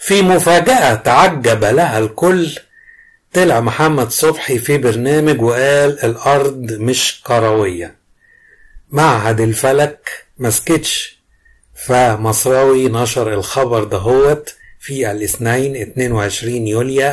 في مفاجأة تعجب لها الكل طلع محمد صبحي في برنامج وقال الأرض مش كروية معهد الفلك مسكتش فمصراوي نشر الخبر دهوت في الاثنين 22 يوليو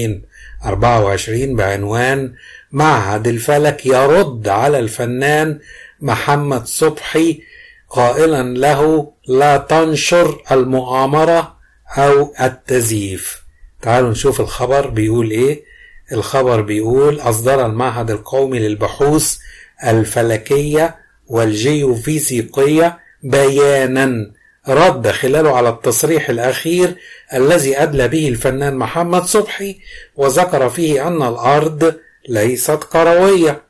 2024 بعنوان معهد الفلك يرد على الفنان محمد صبحي قائلا له لا تنشر المؤامرة أو التزييف تعالوا نشوف الخبر بيقول إيه الخبر بيقول أصدر المعهد القومي للبحوث الفلكية والجيوفيزيقية بيانا رد خلاله على التصريح الأخير الذي أدلى به الفنان محمد صبحي وذكر فيه أن الأرض ليست كروية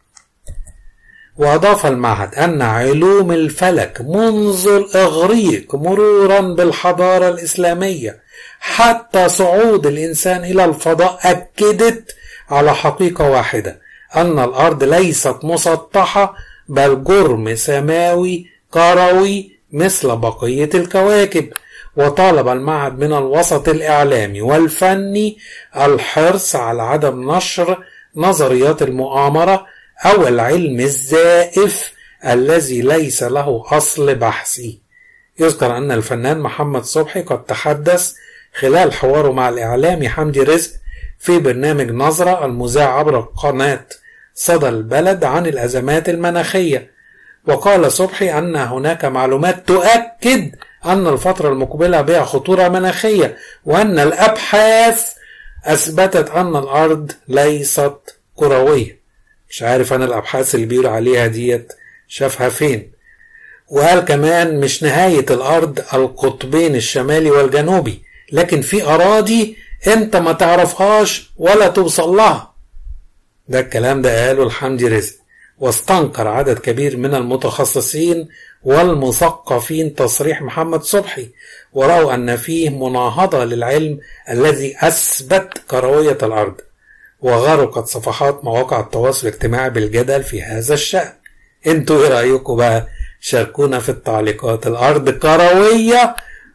وأضاف المعهد أن علوم الفلك منذ الإغريق مرورا بالحضارة الإسلامية حتى صعود الإنسان إلى الفضاء أكدت على حقيقة واحدة أن الأرض ليست مسطحة بل جرم سماوي كروي مثل بقية الكواكب وطالب المعهد من الوسط الإعلامي والفني الحرص على عدم نشر نظريات المؤامرة أو العلم الزائف الذي ليس له أصل بحثي يذكر أن الفنان محمد صبحي قد تحدث خلال حواره مع الإعلامي حمدي رزق في برنامج نظرة المذاع عبر قناة صدى البلد عن الأزمات المناخية وقال صبحي أن هناك معلومات تؤكد أن الفترة المقبلة بها خطورة مناخية وأن الأبحاث أثبتت أن الأرض ليست كروية مش عارف أنا الأبحاث اللي بيقول عليها ديت شافها فين وقال كمان مش نهاية الأرض القطبين الشمالي والجنوبي لكن في أراضي أنت ما تعرفهاش ولا توصل لها ده الكلام ده قاله الحمدي رزق واستنكر عدد كبير من المتخصصين والمثقفين تصريح محمد صبحي ورأوا أن فيه مناهضة للعلم الذي أثبت كروية الأرض وغرقت صفحات مواقع التواصل الاجتماعي بالجدل في هذا الشأن انتوا ايه رأيكم بقى شاركونا في التعليقات الأرض كروية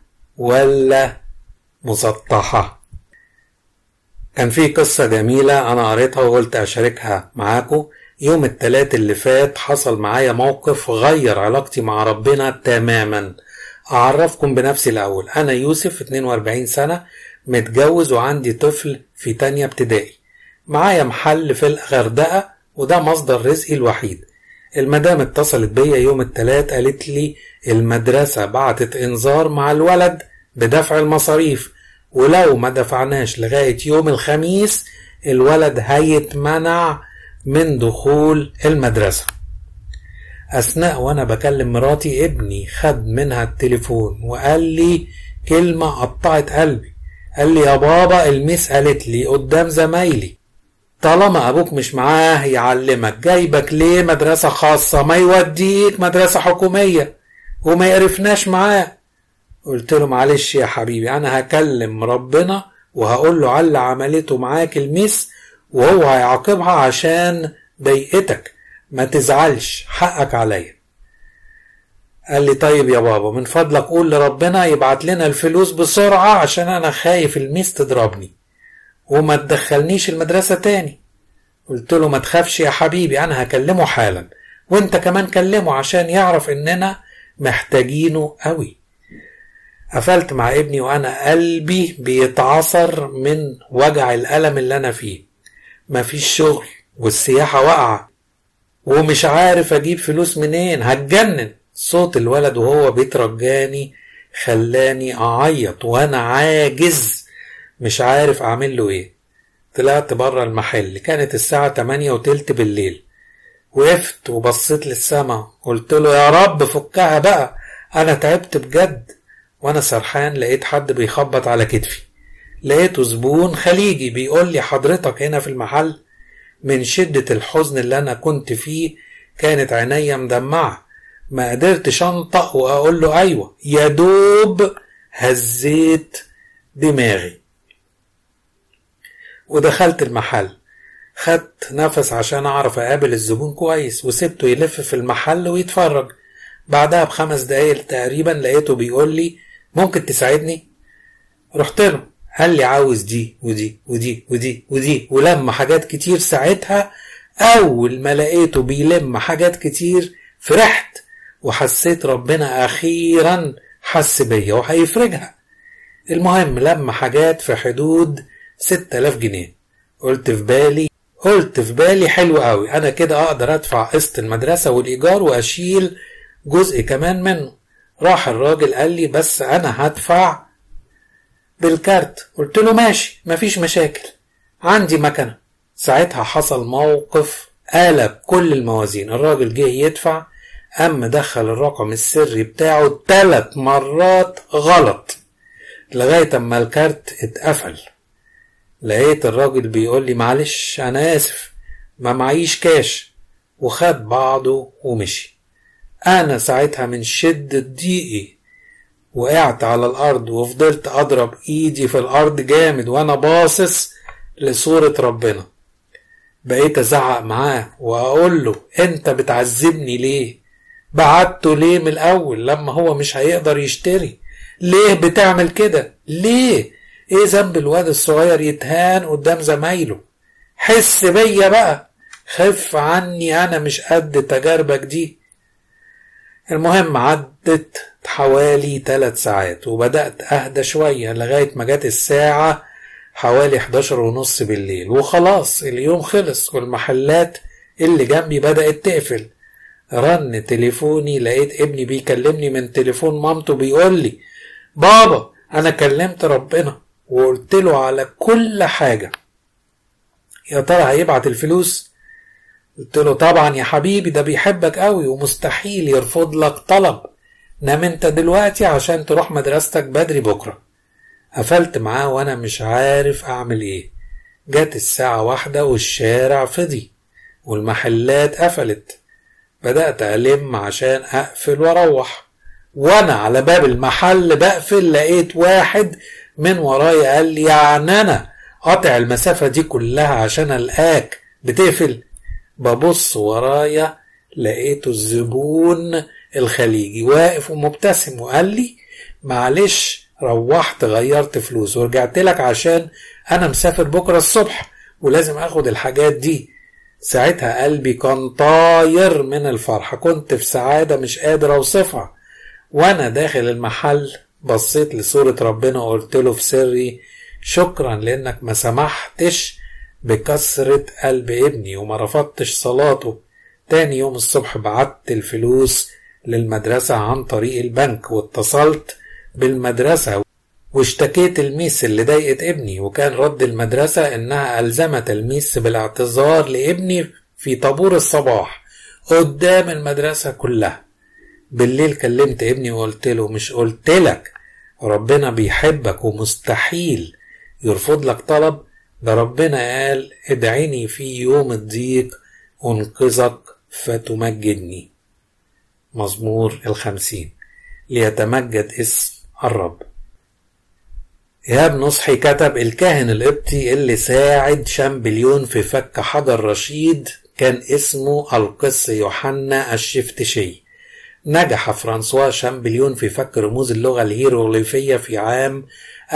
ولا مسطحة كان في قصة جميلة أنا قريتها وقلت أشاركها معاكم يوم التلات اللي فات حصل معايا موقف غير علاقتي مع ربنا تماما أعرفكم بنفسي الأول أنا يوسف 42 سنة متجوز وعندي طفل في تانية ابتدائي معايا محل في الغردقة وده مصدر رزقي الوحيد المدام اتصلت بيا يوم التلات قالت لي المدرسة بعتت انذار مع الولد بدفع المصاريف ولو ما دفعناش لغاية يوم الخميس الولد هيتمنع من دخول المدرسة أثناء وأنا بكلم مراتي ابني خد منها التليفون وقال لي كلمة قطعت قلبي قال لي يا بابا الميس قالت لي قدام زمايلي طالما أبوك مش معاه يعلمك جايبك ليه مدرسة خاصة ما يوديك مدرسة حكومية وما يقرفناش معاه قلت له معلش يا حبيبي أنا هكلم ربنا وهقول له على عملته معاك الميس وهو هيعاقبها عشان ضايقتك ما تزعلش حقك عليا قال لي طيب يا بابا من فضلك قول لربنا يبعت لنا الفلوس بسرعة عشان أنا خايف الميس تضربني وما تدخلنيش المدرسة تاني قلت له ما تخافش يا حبيبي أنا هكلمه حالا وانت كمان كلمه عشان يعرف إننا محتاجينه قوي قفلت مع ابني وأنا قلبي بيتعصر من وجع الألم اللي أنا فيه مفيش شغل والسياحة واقعة ومش عارف أجيب فلوس منين هتجنن صوت الولد وهو بيترجاني خلاني أعيط وأنا عاجز مش عارف أعمل له إيه طلعت بره المحل كانت الساعة تمانية وتلت بالليل وقفت وبصيت للسما قلت له يا رب فكها بقى أنا تعبت بجد وأنا سرحان لقيت حد بيخبط على كتفي لقيته زبون خليجي بيقول لي حضرتك هنا في المحل من شدة الحزن اللي أنا كنت فيه كانت عينيا مدمعة ما قدرتش أنطق وأقول له أيوة يا دوب هزيت دماغي ودخلت المحل خدت نفس عشان أعرف أقابل الزبون كويس وسبته يلف في المحل ويتفرج بعدها بخمس دقايق تقريبا لقيته بيقول لي ممكن تساعدني رحت له قال لي عاوز دي ودي ودي ودي ودي ولما حاجات كتير ساعتها أول ما لقيته بيلم حاجات كتير فرحت وحسيت ربنا أخيرا حس بيا وهيفرجها المهم لما حاجات في حدود ستة آلاف جنيه قلت في بالي قلت في بالي حلو قوي أنا كده أقدر أدفع قسط المدرسة والإيجار وأشيل جزء كمان منه راح الراجل قال لي بس أنا هدفع بالكارت قلت له ماشي مفيش مشاكل عندي مكنة ساعتها حصل موقف قلب كل الموازين الراجل جه يدفع أما دخل الرقم السري بتاعه تلات مرات غلط لغاية أما الكارت اتقفل لقيت الراجل بيقول لي معلش أنا آسف ما معيش كاش وخد بعضه ومشي أنا ساعتها من شدة ضيقي وقعت على الأرض وفضلت أضرب إيدي في الأرض جامد وأنا باصص لصورة ربنا بقيت أزعق معاه وأقول له أنت بتعذبني ليه بعته ليه من الأول لما هو مش هيقدر يشتري ليه بتعمل كده ليه ايه ذنب الواد الصغير يتهان قدام زمايله حس بيا بقى خف عني انا مش قد تجاربك دي المهم عدت حوالي ثلاث ساعات وبدأت أهدى شوية لغاية ما جت الساعة حوالي 11 ونص بالليل وخلاص اليوم خلص والمحلات اللي جنبي بدأت تقفل رن تليفوني لقيت ابني بيكلمني من تليفون مامته بيقول لي بابا انا كلمت ربنا وقلت له على كل حاجة يا ترى هيبعت الفلوس قلت له طبعا يا حبيبي ده بيحبك قوي ومستحيل يرفض لك طلب نام انت دلوقتي عشان تروح مدرستك بدري بكرة قفلت معاه وانا مش عارف اعمل ايه جت الساعة واحدة والشارع فضي والمحلات قفلت بدأت ألم عشان أقفل وأروح وأنا على باب المحل بقفل لقيت واحد من ورايا قال لي يعني أنا قاطع المسافة دي كلها عشان ألقاك بتقفل ببص ورايا لقيته الزبون الخليجي واقف ومبتسم وقال لي معلش روحت غيرت فلوس ورجعت لك عشان أنا مسافر بكرة الصبح ولازم أخد الحاجات دي ساعتها قلبي كان طاير من الفرحة كنت في سعادة مش قادر أوصفها وأنا داخل المحل بصيت لصورة ربنا وقلت له في سري شكرا لأنك ما سمحتش بكسرة قلب ابني وما رفضتش صلاته تاني يوم الصبح بعت الفلوس للمدرسة عن طريق البنك واتصلت بالمدرسة واشتكيت الميس اللي ضايقت ابني وكان رد المدرسة إنها ألزمت الميس بالاعتذار لابني في طابور الصباح قدام المدرسة كلها بالليل كلمت ابني وقلت له مش قلت لك ربنا بيحبك ومستحيل يرفض لك طلب ده ربنا قال ادعيني في يوم الضيق أنقذك فتمجدني مزمور الخمسين ليتمجد اسم الرب إيهاب نصحي كتب الكاهن القبطي اللي ساعد شامبليون في فك حجر رشيد كان اسمه القس يوحنا الشفتشي نجح فرانسوا شامبليون في فك رموز اللغة الهيروغليفية في عام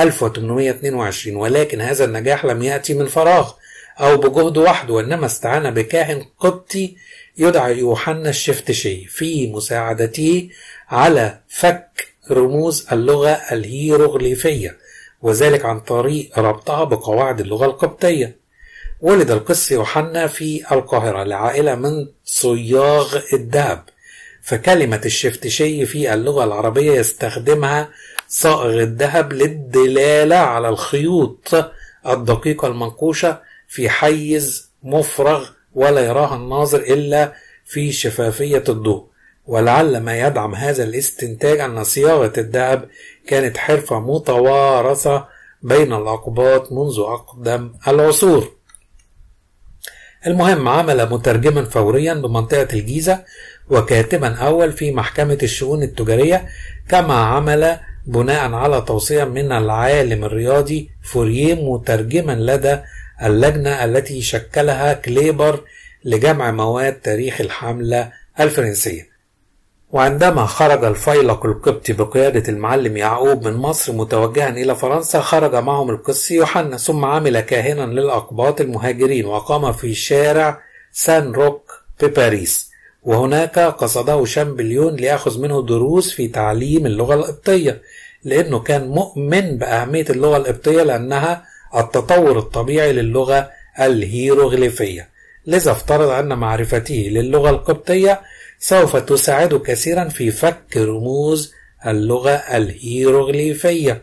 1822 ولكن هذا النجاح لم يأتي من فراغ أو بجهد وحده وإنما استعان بكاهن قبطي يدعى يوحنا الشفتشي في مساعدته على فك رموز اللغة الهيروغليفية وذلك عن طريق ربطها بقواعد اللغة القبطية ولد القس يوحنا في القاهرة لعائلة من صياغ الذهب فكلمة الشفتشي في اللغة العربية يستخدمها صائغ الذهب للدلالة على الخيوط الدقيقة المنقوشة في حيز مفرغ ولا يراها الناظر إلا في شفافية الضوء ولعل ما يدعم هذا الاستنتاج أن صياغة الذهب كانت حرفة متوارثة بين الأقباط منذ أقدم العصور المهم عمل مترجما فوريا بمنطقة الجيزة وكاتبا أول في محكمة الشؤون التجارية كما عمل بناء على توصية من العالم الرياضي فوريه مترجما لدى اللجنة التي شكلها كليبر لجمع مواد تاريخ الحملة الفرنسية وعندما خرج الفيلق القبطي بقيادة المعلم يعقوب من مصر متوجها إلى فرنسا خرج معهم القس يوحنا ثم عمل كاهنا للأقباط المهاجرين وقام في شارع سان روك بباريس وهناك قصده شامبليون ليأخذ منه دروس في تعليم اللغة القبطية لأنه كان مؤمن بأهمية اللغة القبطية لأنها التطور الطبيعي للغة الهيروغليفية لذا افترض أن معرفته للغة القبطية سوف تساعد كثيرا في فك رموز اللغة الهيروغليفية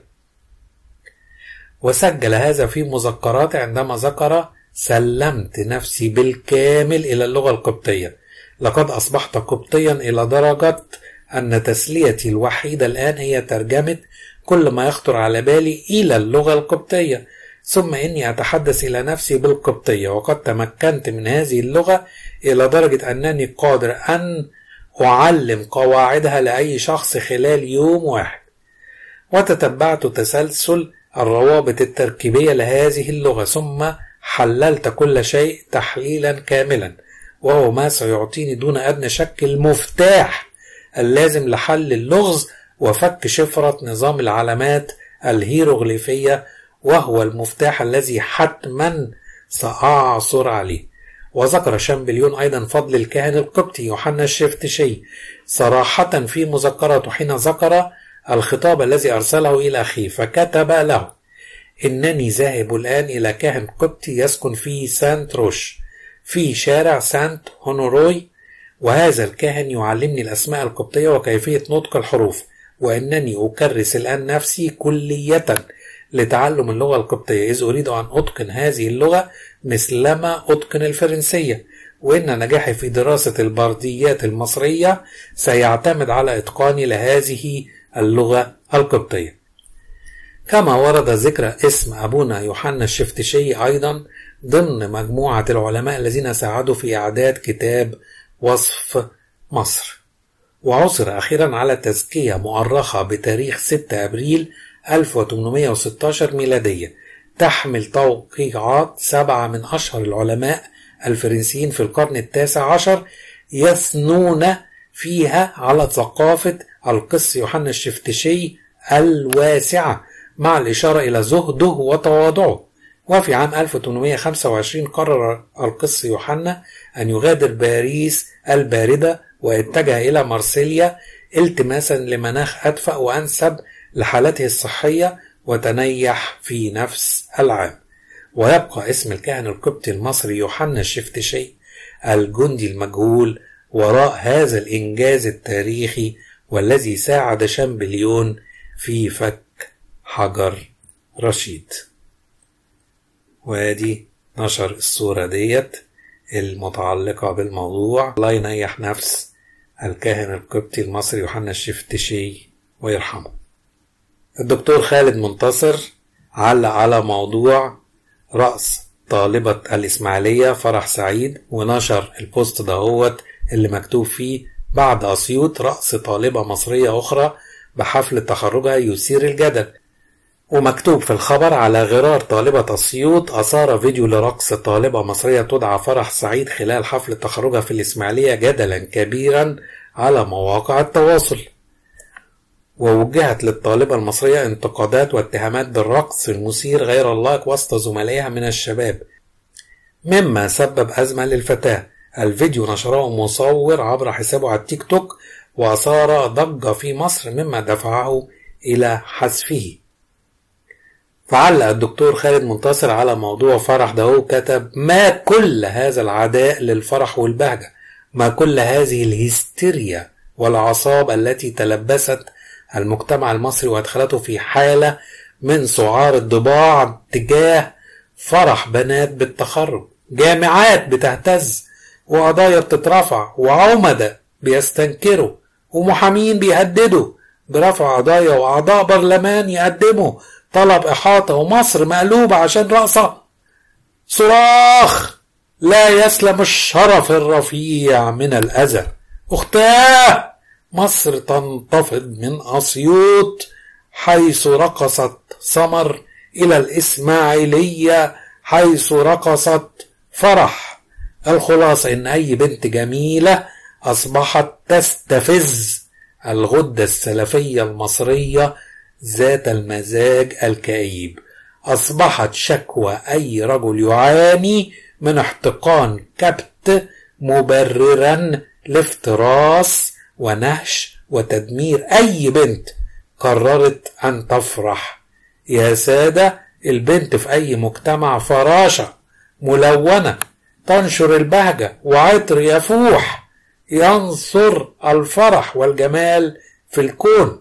وسجل هذا في مذكرات عندما ذكر سلمت نفسي بالكامل إلى اللغة القبطية لقد أصبحت قبطيا إلى درجة أن تسليتي الوحيدة الآن هي ترجمة كل ما يخطر على بالي إلى اللغة القبطية ثم إني أتحدث إلى نفسي بالقبطية وقد تمكنت من هذه اللغة إلى درجة أنني قادر أن أعلم قواعدها لأي شخص خلال يوم واحد وتتبعت تسلسل الروابط التركيبية لهذه اللغة ثم حللت كل شيء تحليلا كاملا وهو ما سيعطيني دون أدنى شك المفتاح اللازم لحل اللغز وفك شفرة نظام العلامات الهيروغليفية وهو المفتاح الذي حتما سأعثر عليه وذكر شامبليون أيضا فضل الكاهن القبطي يوحنا الشفتشي صراحة في مذكراته حين ذكر الخطاب الذي أرسله إلى أخيه فكتب له إنني ذاهب الآن إلى كاهن قبطي يسكن في سانت روش في شارع سانت هونوروي وهذا الكاهن يعلمني الأسماء القبطية وكيفية نطق الحروف وإنني أكرس الآن نفسي كلية لتعلم اللغة القبطية إذ أريد أن أتقن هذه اللغة مثلما أتقن الفرنسية وإن نجاحي في دراسة البرديات المصرية سيعتمد على إتقاني لهذه اللغة القبطية كما ورد ذكر اسم أبونا يوحنا الشفتشي أيضا ضمن مجموعة العلماء الذين ساعدوا في إعداد كتاب وصف مصر وعثر أخيرا على تزكية مؤرخة بتاريخ 6 أبريل 1816 ميلادية تحمل توقيعات سبعة من أشهر العلماء الفرنسيين في القرن التاسع عشر يثنون فيها على ثقافة القس يوحنا الشفتشي الواسعة مع الإشارة إلى زهده وتواضعه وفي عام 1825 قرر القس يوحنا أن يغادر باريس الباردة واتجه إلى مارسيليا التماسا لمناخ أدفأ وأنسب لحالته الصحية وتنيح في نفس العام ويبقى اسم الكاهن القبطي المصري يوحنا الشفتشي الجندي المجهول وراء هذا الإنجاز التاريخي والذي ساعد شامبليون في فك حجر رشيد وادي نشر الصورة ديت المتعلقة بالموضوع الله ينيح نفس الكاهن القبطي المصري يوحنا الشفتشي ويرحمه الدكتور خالد منتصر علق على موضوع رأس طالبة الإسماعيلية فرح سعيد ونشر البوست دهوت اللي مكتوب فيه بعد أسيوط رأس طالبة مصرية أخرى بحفل تخرجها يثير الجدل ومكتوب في الخبر على غرار طالبة أسيوط أثار فيديو لرقص طالبة مصرية تدعى فرح سعيد خلال حفل تخرجها في الإسماعيلية جدلا كبيرا على مواقع التواصل ووجهت للطالبة المصرية انتقادات واتهامات بالرقص المثير غير اللائق وسط زملائها من الشباب مما سبب أزمة للفتاة الفيديو نشره مصور عبر حسابه على التيك توك وأثار ضجة في مصر مما دفعه إلى حذفه فعلق الدكتور خالد منتصر على موضوع فرح ده كتب ما كل هذا العداء للفرح والبهجة ما كل هذه الهستيريا والعصاب التي تلبست المجتمع المصري وادخلته في حالة من سعار الضباع تجاه فرح بنات بالتخرج جامعات بتهتز وقضايا بتترفع وعمدة بيستنكروا ومحامين بيهددوا برفع قضايا وأعضاء برلمان يقدموا طلب إحاطة ومصر مقلوبة عشان رقصة صراخ لا يسلم الشرف الرفيع من الأذى أختاه مصر تنتفض من أسيوط حيث رقصت سمر إلى الإسماعيلية حيث رقصت فرح الخلاصة إن أي بنت جميلة أصبحت تستفز الغدة السلفية المصرية ذات المزاج الكئيب أصبحت شكوى أي رجل يعاني من احتقان كبت مبررا لافتراس ونهش وتدمير أي بنت قررت أن تفرح يا سادة البنت في أي مجتمع فراشة ملونة تنشر البهجة وعطر يفوح ينصر الفرح والجمال في الكون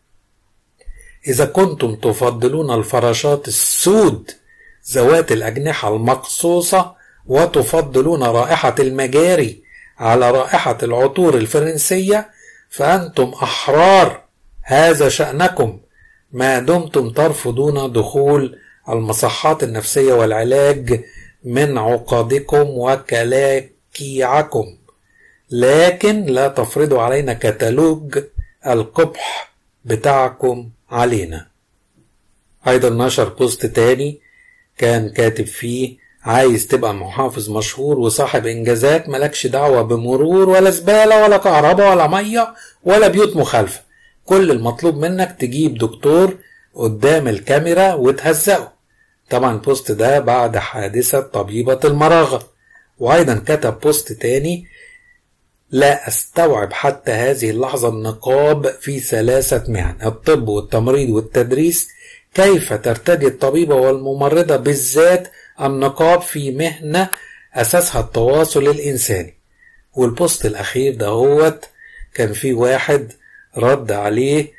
إذا كنتم تفضلون الفراشات السود ذوات الأجنحة المقصوصة وتفضلون رائحة المجاري على رائحة العطور الفرنسية فأنتم أحرار هذا شأنكم ما دمتم ترفضون دخول المصحات النفسية والعلاج من عقدكم وكلاكيعكم لكن لا تفرضوا علينا كتالوج القبح بتاعكم علينا أيضا نشر بوست تاني كان كاتب فيه عايز تبقى محافظ مشهور وصاحب إنجازات ملكش دعوة بمرور ولا زبالة ولا كهرباء ولا مية ولا بيوت مخالفة كل المطلوب منك تجيب دكتور قدام الكاميرا وتهزقه طبعا البوست ده بعد حادثة طبيبة المراغة وأيضا كتب بوست تاني لا أستوعب حتى هذه اللحظة النقاب في ثلاثة مهن الطب والتمريض والتدريس كيف ترتدي الطبيبة والممرضة بالذات النقاب في مهنة أساسها التواصل الإنساني والبوست الأخير دهوت كان في واحد رد عليه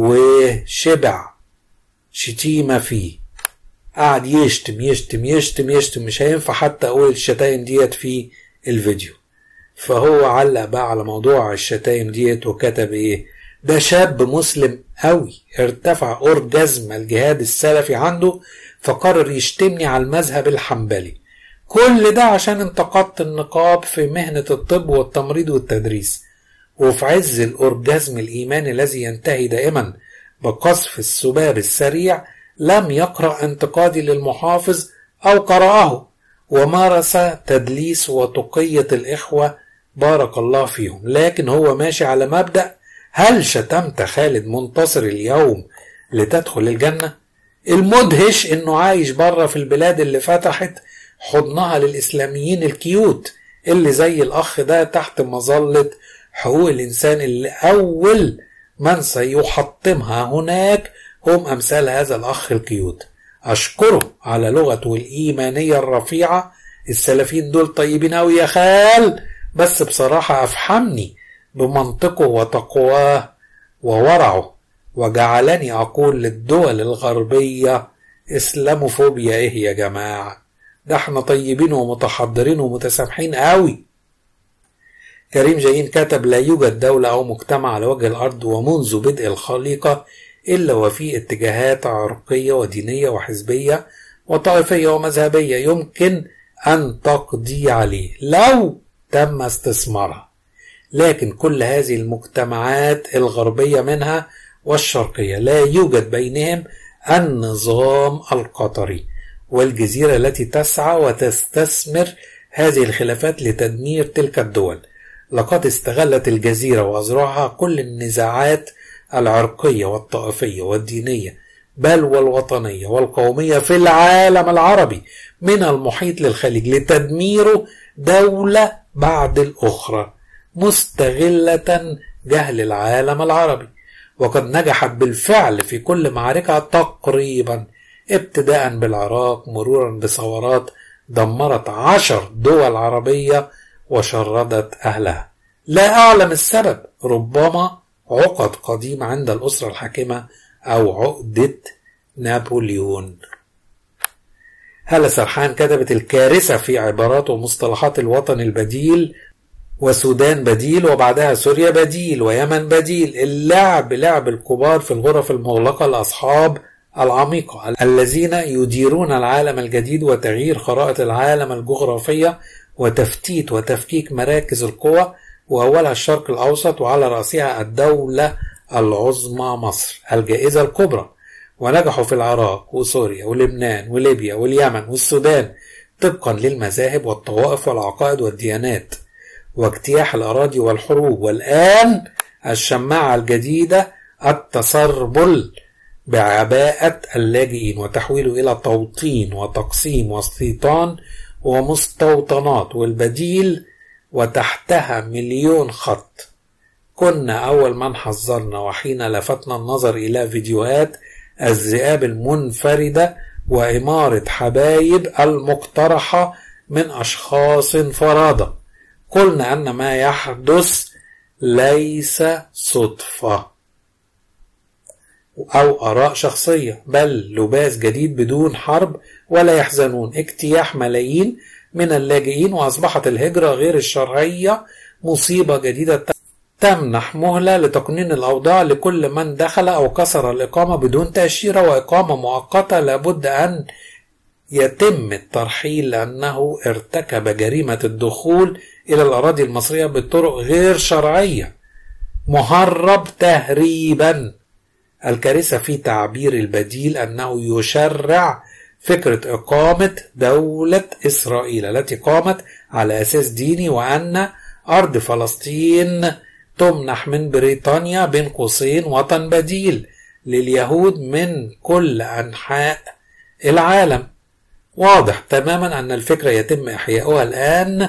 وشبع شتيمة فيه قعد يشتم يشتم يشتم يشتم مش هينفع حتى أقول الشتايم ديت في الفيديو فهو علق بقى على موضوع الشتايم ديت وكتب ايه ده شاب مسلم قوي ارتفع اورجازم الجهاد السلفي عنده فقرر يشتمني على المذهب الحنبلي كل ده عشان انتقدت النقاب في مهنة الطب والتمريض والتدريس وفي عز الأورجازم الإيماني الذي ينتهي دائما بقصف السباب السريع لم يقرأ انتقادي للمحافظ أو قرأه ومارس تدليس وتقية الإخوة بارك الله فيهم لكن هو ماشي على مبدأ هل شتمت خالد منتصر اليوم لتدخل الجنة؟ المدهش انه عايش بره في البلاد اللي فتحت حضنها للإسلاميين الكيوت اللي زي الأخ ده تحت مظلة حقوق الإنسان اللي أول من سيحطمها هناك هم أمثال هذا الأخ الكيوت أشكره على لغته الإيمانية الرفيعة السلفيين دول طيبين أوي يا خال بس بصراحة أفحمني بمنطقه وتقواه وورعه وجعلني أقول للدول الغربية إسلاموفوبيا إيه يا جماعة ده احنا طيبين ومتحضرين ومتسامحين قوي كريم جايين كتب لا يوجد دولة أو مجتمع على وجه الأرض ومنذ بدء الخليقة إلا وفي اتجاهات عرقية ودينية وحزبية وطائفية ومذهبية يمكن أن تقضي عليه لو تم استثمارها لكن كل هذه المجتمعات الغربية منها والشرقية لا يوجد بينهم النظام القطري والجزيرة التي تسعى وتستثمر هذه الخلافات لتدمير تلك الدول لقد استغلت الجزيرة وأزرعها كل النزاعات العرقية والطائفية والدينية بل والوطنية والقومية في العالم العربي من المحيط للخليج لتدميره دولة بعد الأخرى مستغلة جهل العالم العربي وقد نجحت بالفعل في كل معركة تقريبا ابتداء بالعراق مرورا بثورات دمرت عشر دول عربية وشردت أهلها لا أعلم السبب ربما عقد قديمة عند الأسرة الحاكمة أو عقدة نابليون هالة سرحان كتبت الكارثة في عبارات ومصطلحات الوطن البديل وسودان بديل وبعدها سوريا بديل ويمن بديل اللعب لعب الكبار في الغرف المغلقة لأصحاب العميقة الذين يديرون العالم الجديد وتغيير خرائط العالم الجغرافية وتفتيت وتفكيك مراكز القوى وأولها الشرق الأوسط وعلى رأسها الدولة العظمى مصر الجائزة الكبرى ونجحوا في العراق وسوريا ولبنان وليبيا واليمن والسودان طبقا للمذاهب والطوائف والعقائد والديانات واجتياح الأراضي والحروب والآن الشماعة الجديدة التسربل بعباءة اللاجئين وتحويله إلى توطين وتقسيم واستيطان ومستوطنات والبديل وتحتها مليون خط كنا أول من حذرنا وحين لفتنا النظر إلى فيديوهات الذئاب المنفردة وإمارة حبايب المقترحة من أشخاص فرادة قلنا أن ما يحدث ليس صدفة أو آراء شخصية بل لباس جديد بدون حرب ولا يحزنون اجتياح ملايين من اللاجئين وأصبحت الهجرة غير الشرعية مصيبة جديدة تمنح مهلة لتقنين الأوضاع لكل من دخل أو كسر الإقامة بدون تأشيرة وإقامة مؤقتة لابد أن يتم الترحيل لأنه ارتكب جريمة الدخول إلى الأراضي المصرية بطرق غير شرعية مهرب تهريبا الكارثة في تعبير البديل أنه يشرع فكرة إقامة دولة إسرائيل التي قامت على أساس ديني وأن أرض فلسطين تمنح من بريطانيا بين قوسين وطن بديل لليهود من كل أنحاء العالم واضح تماما أن الفكرة يتم إحياؤها الآن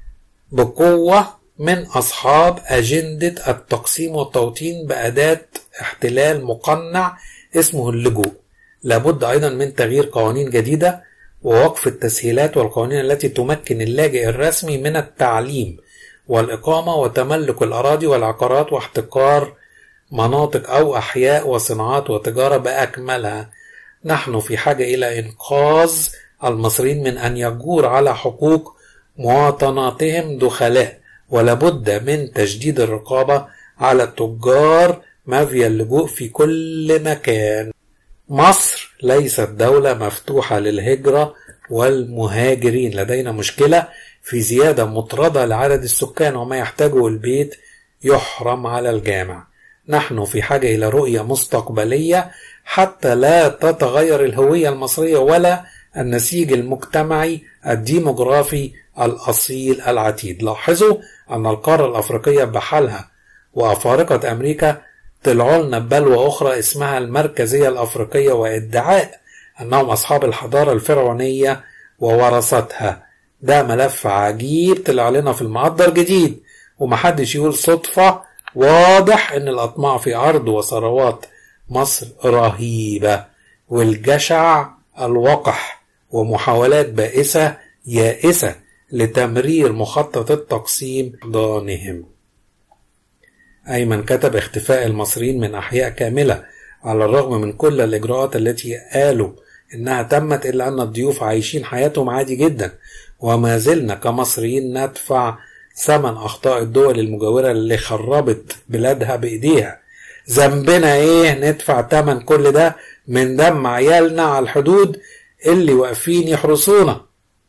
بقوة من أصحاب أجندة التقسيم والتوطين بأداة احتلال مقنع اسمه اللجوء لابد أيضا من تغيير قوانين جديدة ووقف التسهيلات والقوانين التي تمكن اللاجئ الرسمي من التعليم والإقامة وتملك الأراضي والعقارات واحتكار مناطق أو أحياء وصناعات وتجارة بأكملها نحن في حاجة إلى إنقاذ المصريين من أن يجور على حقوق مواطناتهم دخلاء ولابد من تجديد الرقابة على التجار مافيا اللجوء في كل مكان مصر ليست دولة مفتوحة للهجرة والمهاجرين لدينا مشكلة في زيادة مطردة لعدد السكان وما يحتاجه البيت يحرم على الجامع نحن في حاجة إلى رؤية مستقبلية حتى لا تتغير الهوية المصرية ولا النسيج المجتمعي الديموغرافي الأصيل العتيد لاحظوا أن القارة الأفريقية بحالها وأفارقة أمريكا طلعوا لنا ببلوى أخرى اسمها المركزية الأفريقية وادعاء أنهم أصحاب الحضارة الفرعونية وورثتها ده ملف عجيب طلع لنا في المقدر جديد ومحدش يقول صدفة واضح ان الاطماع في ارض وثروات مصر رهيبة والجشع الوقح ومحاولات بائسة يائسة لتمرير مخطط التقسيم ضانهم أيمن كتب اختفاء المصريين من أحياء كاملة على الرغم من كل الإجراءات التي قالوا إنها تمت إلا أن الضيوف عايشين حياتهم عادي جدا وما زلنا كمصريين ندفع ثمن أخطاء الدول المجاورة اللي خربت بلادها بإيديها ذنبنا إيه ندفع تمن كل ده من دم عيالنا على الحدود اللي واقفين يحرسونا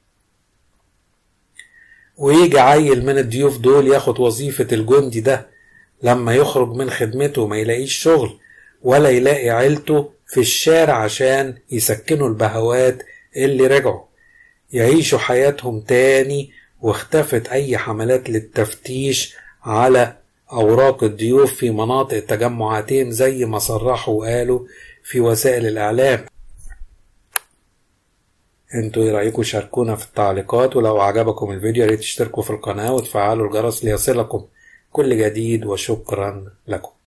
ويجي عيل من الضيوف دول ياخد وظيفة الجندي ده لما يخرج من خدمته ما يلاقيش شغل ولا يلاقي عيلته في الشارع عشان يسكنوا البهوات اللي رجعوا يعيشوا حياتهم تاني واختفت أي حملات للتفتيش على أوراق الضيوف في مناطق تجمعاتهم زي ما صرحوا وقالوا في وسائل الإعلام انتوا ايه رأيكم شاركونا في التعليقات ولو عجبكم الفيديو ياريت تشتركوا في القناة وتفعلوا الجرس ليصلكم كل جديد وشكرا لكم